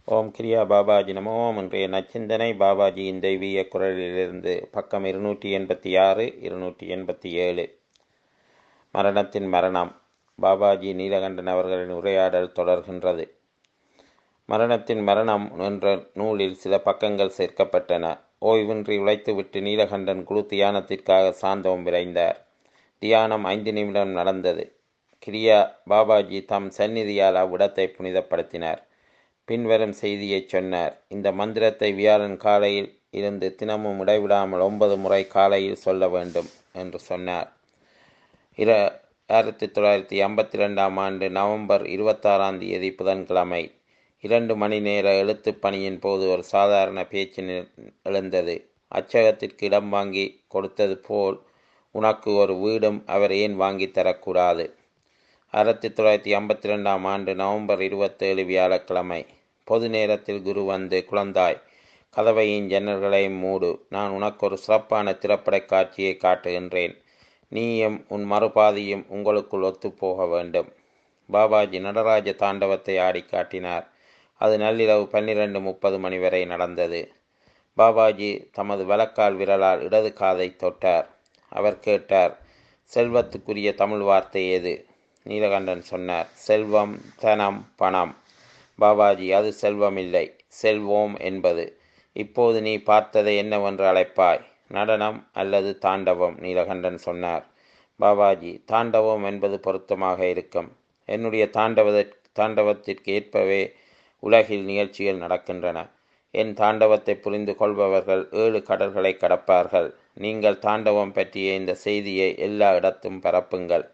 ஓம் கிரியா பாபாஜி நமோ ஓம் இன்றைய நச்சிந்தனை பாபாஜியின் தெய்வீக குரலிலிருந்து பக்கம் இருநூற்றி எண்பத்தி ஆறு இருநூற்றி எண்பத்தி ஏழு மரணத்தின் மரணம் பாபாஜி நீலகண்டன் அவர்களின் உரையாடல் தொடர்கின்றது மரணத்தின் மரணம் என்ற நூலில் சில பக்கங்கள் சேர்க்கப்பட்டன ஓய்வின்றி உழைத்துவிட்டு நீலகண்டன் குழு தியானத்திற்காக சாந்தோம் விரைந்தார் தியானம் ஐந்து நிமிடம் நடந்தது கிரியா பாபாஜி தம் சந்நிதியால் அவ்விடத்தை புனிதப்படுத்தினார் பின்வரும் செய்தியை சொன்னார் இந்த மந்திரத்தை வியாழன் காலையில் இருந்து தினமும் இடைவிடாமல் ஒன்பது முறை காலையில் சொல்ல வேண்டும் என்று சொன்னார் இர ஆயிரத்தி தொள்ளாயிரத்தி ஐம்பத்தி ரெண்டாம் ஆண்டு நவம்பர் இருபத்தாறாம் தேதி புதன்கிழமை இரண்டு மணி நேர எழுத்துப் பணியின் போது ஒரு சாதாரண பேச்சு எழுந்தது அச்சகத்திற்கு இடம் வாங்கி கொடுத்தது போல் உனக்கு ஒரு வீடும் அவர் ஏன் வாங்கி தரக்கூடாது ஆயிரத்தி தொள்ளாயிரத்தி ஐம்பத்தி ரெண்டாம் ஆண்டு நவம்பர் இருபத்தேழு வியாழக்கிழமை பொது நேரத்தில் குரு வந்து குழந்தாய் கதவையின் ஜன்னல்களையும் மூடு நான் உனக்கு ஒரு சிறப்பான திரைப்பட காட்சியை காட்டுகின்றேன் நீயும் உன் மறுபாதியும் உங்களுக்குள் ஒத்துப்போக வேண்டும் பாபாஜி நடராஜ தாண்டவத்தை ஆடி காட்டினார் அது நள்ளிரவு பன்னிரண்டு முப்பது மணி வரை நடந்தது பாபாஜி தமது வலக்கால் விரலால் இடது காதை தொட்டார் அவர் கேட்டார் செல்வத்துக்குரிய தமிழ் வார்த்தை எது நீலகண்டன் சொன்னார் செல்வம் தனம் பணம் பாபாஜி அது செல்வம் இல்லை செல்வோம் என்பது இப்போது நீ பார்த்ததை என்னவென்று அழைப்பாய் நடனம் அல்லது தாண்டவம் நீலகண்டன் சொன்னார் பாபாஜி தாண்டவம் என்பது பொருத்தமாக இருக்கும் என்னுடைய தாண்டவ தாண்டவத்திற்கு ஏற்பவே உலகில் நிகழ்ச்சிகள் நடக்கின்றன என் தாண்டவத்தை புரிந்து கொள்பவர்கள் ஏழு கடல்களை கடப்பார்கள் நீங்கள் தாண்டவம் பற்றிய இந்த செய்தியை எல்லா இடத்தும் பரப்புங்கள்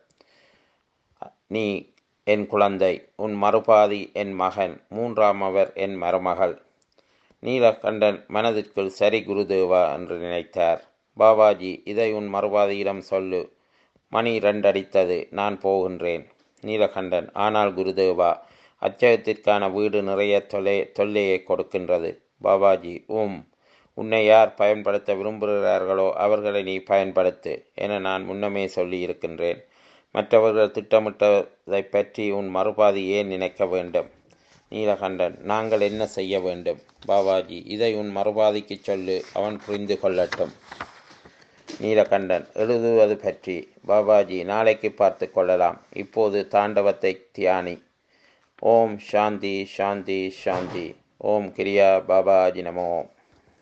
நீ என் குழந்தை உன் மறுபாதி என் மகன் மூன்றாம் அவர் என் மருமகள் நீலகண்டன் மனதிற்குள் சரி குருதேவா என்று நினைத்தார் பாபாஜி இதை உன் மறுபாதியிடம் சொல்லு மணி ரெண்டடித்தது நான் போகின்றேன் நீலகண்டன் ஆனால் குருதேவா அச்சகத்திற்கான வீடு நிறைய தொலை தொல்லையை கொடுக்கின்றது பாபாஜி உம் உன்னை யார் பயன்படுத்த விரும்புகிறார்களோ அவர்களை நீ பயன்படுத்து என நான் முன்னமே சொல்லி இருக்கின்றேன் மற்றவர்கள் திட்டமிட்டதை பற்றி உன் மறுபாதி ஏன் நினைக்க வேண்டும் நீலகண்டன் நாங்கள் என்ன செய்ய வேண்டும் பாபாஜி இதை உன் மறுபாதிக்கு சொல்லு அவன் புரிந்து கொள்ளட்டும் நீலகண்டன் எழுதுவது பற்றி பாபாஜி நாளைக்கு பார்த்து கொள்ளலாம் இப்போது தாண்டவத்தை தியானி ஓம் சாந்தி சாந்தி சாந்தி ஓம் கிரியா பாபாஜி நமோ